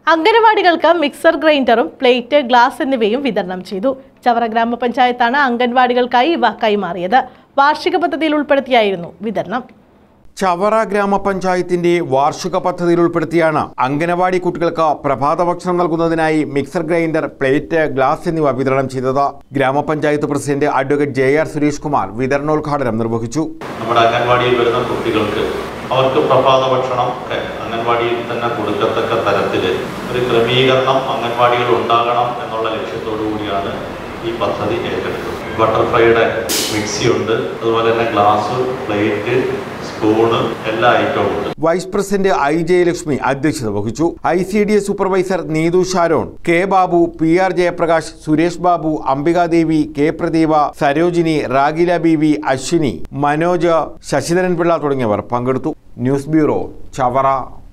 അംഗനവാടികൾക്ക് mixer ഗ്രൈൻഡറും plate glass എന്നിവയും വിതരണം ചെയ്തു ചവറ ഗ്രാമപഞ്ചായത്താണ് അംഗൻവാടികൾക്കായി ഇവ കൈമാറിയത് വാർഷിക പദ്ധതിയിൽ ഉൾപ്പെടുത്തിയായിരുന്നു വിതരണം ചവറ ഗ്രാമപഞ്ചായത്തിന്റെ വാർഷിക പദ്ധതിയിൽ ഉൾപ്പെടുത്തിയാണ് അംഗനവാടി കുട്ടികൾക്ക് പ്രഭാത ഭക്ഷണം നൽകുന്നതിനായി മിക്സർ ഗ്രൈൻഡർ പ്ലേറ്റ് ഗ്ലാസ് എന്നിവ വിതരണം ചെയ്തത് ഗ്രാമപഞ്ചായത്ത് president advocate J R Suresh Kumar വിതരണോദ്ഘാടനം നിർവഹിച്ചു നമ്മുടെ അംഗൻവാടിയിൽ വരുന്ന കുട്ടികൾക്ക് അവർക്ക് പ്രഭാത ഭക്ഷണം ഒക്കെ അംഗൻവാടിയിൽ തന്നെ കൊടുക്കത്തക്ക തരത്തിൽ ഒരു ക്രമീകരണം അംഗൻവാടികൾ ഉണ്ടാകണം എന്നുള്ള ലക്ഷ്യത്തോടു കൂടിയാണ് ഈ പദ്ധതി ഏറ്റെടുത്തത് ബട്ടർഫ്ലൈയുടെ മിക്സി ഉണ്ട് അതുപോലെ തന്നെ ഗ്ലാസ് പ്ലേറ്റ് സ്പൂണ് എല്ലാ ഐറ്റവും ഉണ്ട് വൈസ് പ്രസിഡന്റ് ഐ ജയലക്ഷ്മി അധ്യക്ഷത വഹിച്ചു I C D S supervisor Neethu Sharon K Babu P R Jayaprakash Suresh Babu Ambikadevi K Pradeepa Sarojini Ragila B V Ashwini Manoj Sasidharan Pillai തുടങ്ങിയവർ പങ്കെടുത്തു ന്യൂസ് ബ്യൂറോ ചവറ